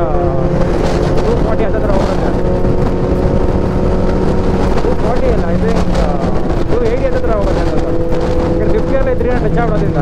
two forty ಹತ್ತಿರ ಹೋಗುತ್ತೆ two forty ಅಲ್ಲ ಐ ಥಿಂಕ್ ಟೂ ಏಯ್ಟಿ ಹತ್ತಿರ ಹೋಗುತ್ತೆ ಅಂತ ಫಿಫ್ಟಿಯಲ್ಲಿ ತ್ರೀ ಹಂಡ್ರೆಡ್ ಟಚ್ ಆಗೋದ್ರಿಂದ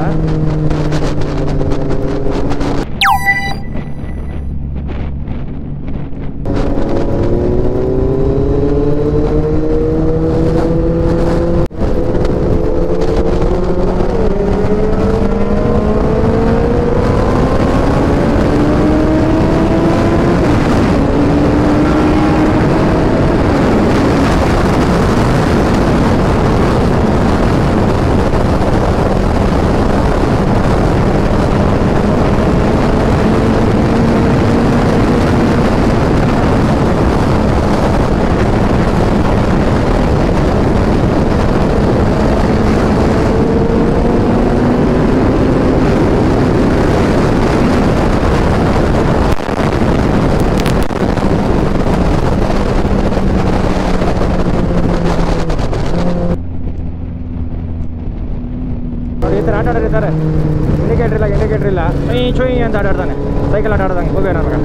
ಅವ್ರು ಈ ಥರ ಆಟ ಆಡೋರಿದ್ದಾರೆ ಇಂಡಿಕೇಟ್ರ್ ಇಲ್ಲ ಇಂಡಿಕೇಟ್ರ್ ಇಲ್ಲ ಚುಯ್ ಚುಯ್ ಅಂತ ಆಟಾಡ್ತಾನೆ ಸೈಕಲ್ ಆಟ ಆಡ್ದಂಗೆ ಹೋಗಿ ನನಗೆ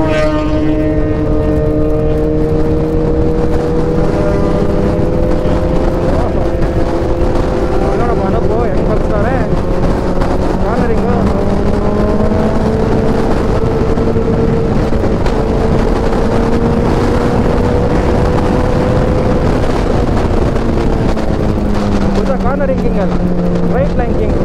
ನೋಡಪ್ಪ ಅನಪ್ಪು ಹೆಂಗೆ ಬರ್ತಾರೆ ಕಾರ್ನರಿಂಗು ಕಾರ್ನರಿಂಗ್ ಕಿಂಗ್ ಅಲ್ಲ right line king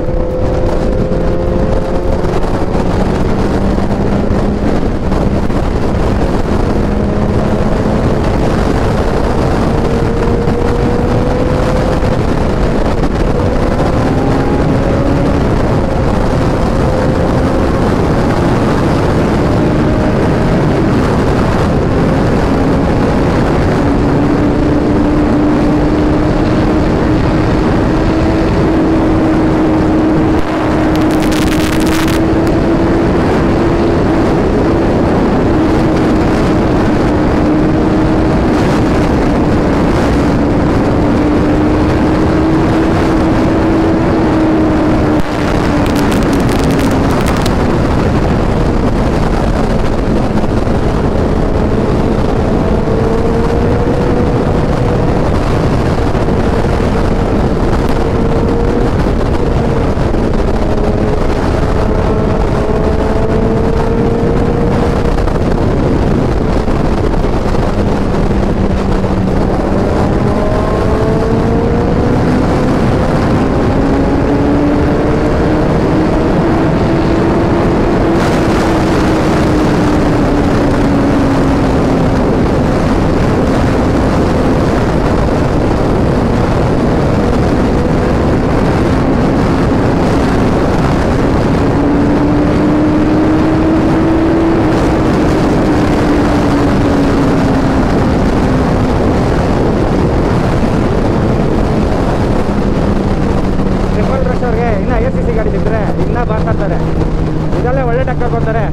triple rush ಅವ್ರಿಗೆ ಇನ್ನೂ ಐ ಎಸ್ ಸಿ ಸಿ ಗಾಡಿ ಸಿಕ್ಕರೆ ಇನ್ನೂ ಬರ್ತಾರೆ ಇದರಲ್ಲೇ ಒಳ್ಳೆ ಟಕ್ಕರ್ ಕೊಡ್ತಾರೆ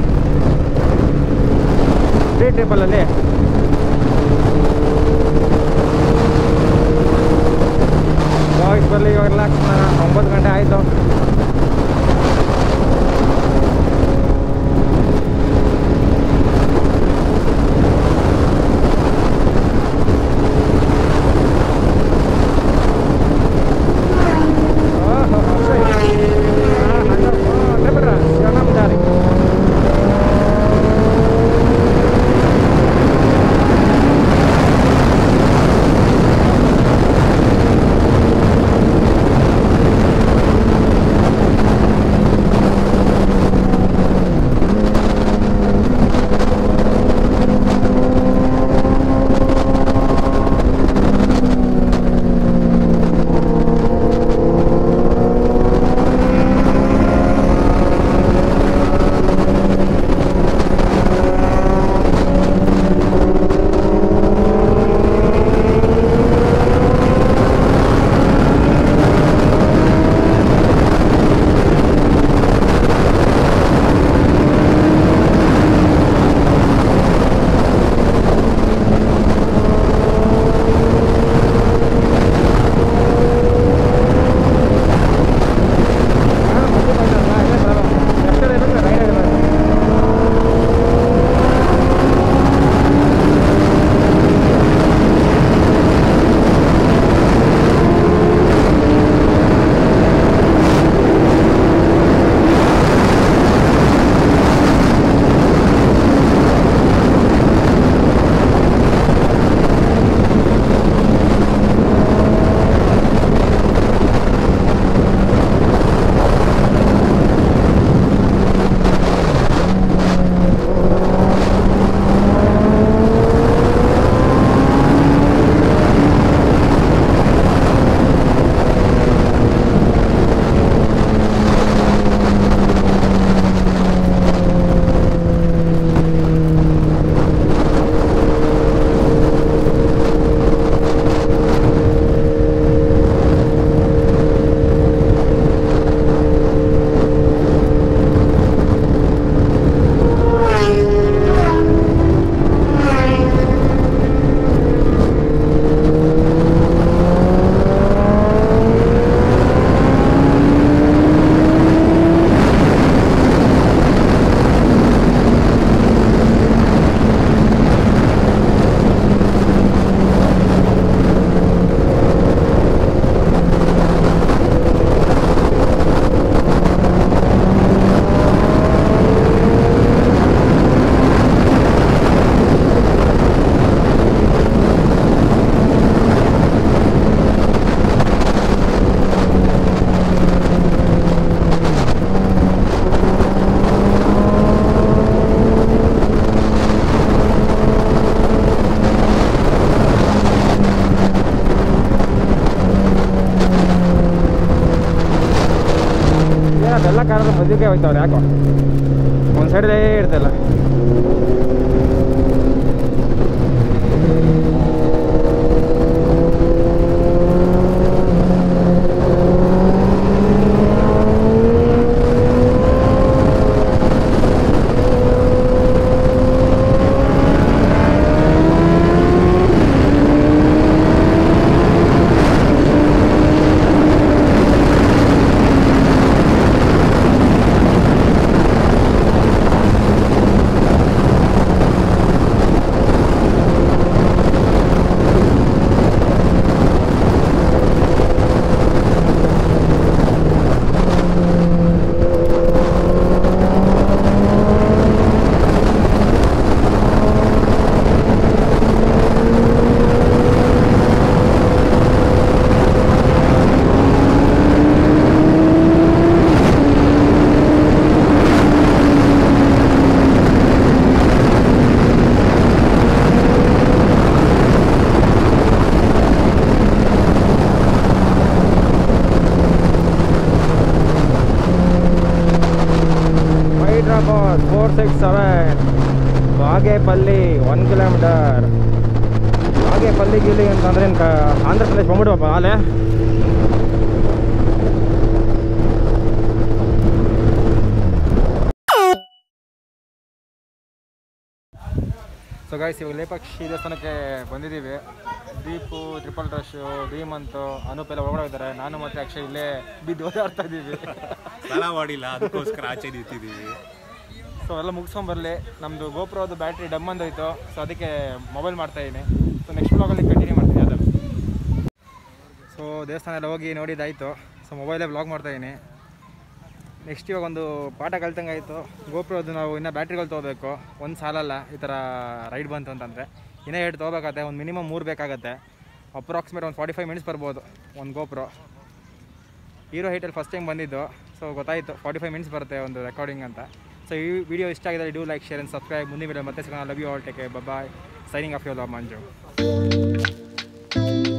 ತ್ರೀ ಟ್ರಿಪಲಲ್ಲಿ ಬಾಯ್ಸ್ ಬರಲಿ ಇವಾಗೆಲ್ಲ ಒಂಬತ್ತು ಗಂಟೆ ಆಯಿತು ಹೋಯ್ತವ್ರು ಯಾಕೋ ಒಂದು ಸೈಡಲ್ಲೇ ಇರ್ತಿಲ್ಲ Hyderabad four six seven Bagepalli one kilometer Bagepalli ಗಿಲ್ಲಿ ಅಂತಂದ್ರೆ ಇನ್ನು ಆಂಧ್ರ ಪ್ರದೇಶ್ ಬಂದ್ಬಿಡುವಪ್ಪ ಆಲೆ ಸೊ ಗಾಯ್ಸ್ ಇವಾಗ ಲೇಪಾಕ್ಷಿ ದೇವಸ್ಥಾನಕ್ಕೆ ಬಂದಿದ್ದೀವಿ ದೀಪು ಟ್ರಿಪಲ್ ರಶು ಧೀಮಂತು ಅನೂಪ್ ಎಲ್ಲ ಒಳಗಡೆ ಹೋಗಿದ್ದಾರೆ ನಾನು ಮತ್ತು ಅಕ್ಷಯ್ ಇಲ್ಲೇ ಬಿದ್ದು ಓದಾಡ್ತಾ ಇದ್ದೀವಿ ಸ್ನಾನ ಮಾಡಿಲ್ಲ ಅದಕ್ಕೋಸ್ಕರ ಆಚೆ ನಿಂತಿದ್ದೀವಿ ಸೊ ಎಲ್ಲ ಮುಗಿಸ್ಕೊಂಬರಲಿ ನಮ್ಮದು ಗೋಪ್ರೋದು ಬ್ಯಾಟ್ರಿ ಡಮ್ ಅಂದೋಯ್ತು ಸೊ ಅದಕ್ಕೆ ಮೊಬೈಲ್ ಮಾಡ್ತಾ ಇದ್ದೀನಿ ಸೊ ನೆಕ್ಸ್ಟ್ ಬ್ಲಾಗಲ್ಲಿ ಕಂಟಿನ್ಯೂ ಮಾಡ್ತೀನಿ ಅದನ್ನು ಸೊ ದೇವಸ್ಥಾನ ಎಲ್ಲ ಹೋಗಿ ನೋಡಿದ್ದಾಯಿತು ಸೊ ಮೊಬೈಲೇ ಬ್ಲಾಗ್ ಮಾಡ್ತಾ ಇದ್ದೀನಿ ನೆಕ್ಸ್ಟ್ ಇವಾಗ ಒಂದು ಪಾಠ ಕಲ್ತಂಗೆ ಆಯಿತು ಗೋಪ್ರೋದು ನಾವು ಇನ್ನೂ ಬ್ಯಾಟ್ರಿಗಳು ತೊಗೋಬೇಕು ಒಂದು ಸಾಲಲ್ಲ ಈ ಥರ ರೈಡ್ ಬಂತು ಅಂತಂದರೆ ಇನ್ನೂ ಎರಡು ತೊಗೋಬೇಕಾಗತ್ತೆ ಒಂದು ಮಿನಿಮಮ್ ಮೂರು ಬೇಕಾಗತ್ತೆ ಅಪ್ರಾಕ್ಸಿಮೇಟ್ ಒಂದು ಫಾರ್ಟಿ ಫೈವ್ ಮಿನಿಟ್ಸ್ ಬರ್ಬೋದು ಒಂದು ಗೋಪ್ರೋ ಹೀರೋ ಹೈಟಲ್ಲಿ ಫಸ್ಟ್ ಟೈಮ್ ಬಂದಿದ್ದು ಸೊ ಗೊತ್ತಾಯಿತು ಫಾರ್ಟಿ ಫೈವ್ ಮಿನಿಟ್ಸ್ ಬರುತ್ತೆ ಒಂದು ರೆಕಾರ್ಡಿಂಗ್ ಅಂತ ಸೊ ಈ ವಿಡಿಯೋ ಇಷ್ಟ ಆಗಿದೆ do like share and subscribe ಮುಂದಿನ ವಿಡಿಯೋ ಮತ್ತೆ ಸಿಗೋಣ love you all take bye signing off your love Manju